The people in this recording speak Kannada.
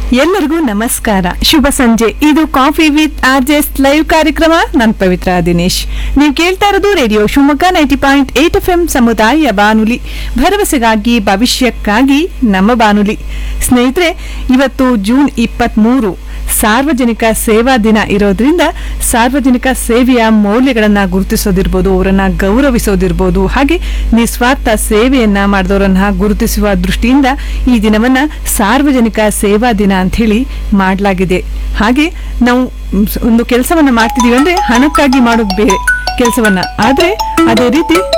ಎಲ್ಲರಿಗೂ ನಮಸ್ಕಾರ ಶುಭ ಸಂಜೆ ಇದು coffee with R J's live ಕಾರ್ಯಕ್ರಮ ನಾನು ಪವಿತ್ರ ದಿನೇಶ್ ನೀವು ಕೇಳ್ತಾ ಇರೋದು radio Shivamogga ninety point eight F M ಸಮುದಾಯ ಬಾನುಲಿ ಭರವಸೆಗಾಗಿ ಭವಿಷ್ಯಕ್ಕಾಗಿ ನಮ್ಮ ಬಾನುಲಿ ಸ್ನೇಹಿತರೆ ಇವತ್ತು ಜೂನ್ ಇಪ್ಪತ್ತ್ ಮೂರು ಸಾರ್ವಜನಿಕ ಸೇವಾ ದಿನ ಇರೋದ್ರಿಂದ ಸಾರ್ವಜನಿಕ ಸೇವೆಯ ಮೌಲ್ಯಗಳನ್ನ ಗುರುತಿಸೋದಿರ್ಬೋದು ಅವರನ್ನ ಗೌರವಿಸೋದಿರ್ಬೋದು ಹಾಗೆ ನಿಸ್ವಾರ್ಥ ಸೇವೆಯನ್ನ ಮಾಡಿದವರನ್ನ ಗುರುತಿಸುವ ದೃಷ್ಟಿಯಿಂದ ಈ ದಿನವನ್ನ ಸಾರ್ವಜನಿಕ ಸೇವಾ ದಿನ ಅಂತ ಹೇಳಿ ಮಾಡಲಾಗಿದೆ ಹಾಗೆ ನಾವು ಮ್, ಸ್- ಒಂದು ಕೆಲಸವನ್ನ ಮಾಡ್ತಿದೀವಿ ಅಂದ್ರೆ ಹಣಕ್ಕಾಗಿ ಮಾಡೋದು ಬೇರೆ ಕೆಲಸವನ್ನ ಆದ್ರೆ ಅದೇ ರೀತಿ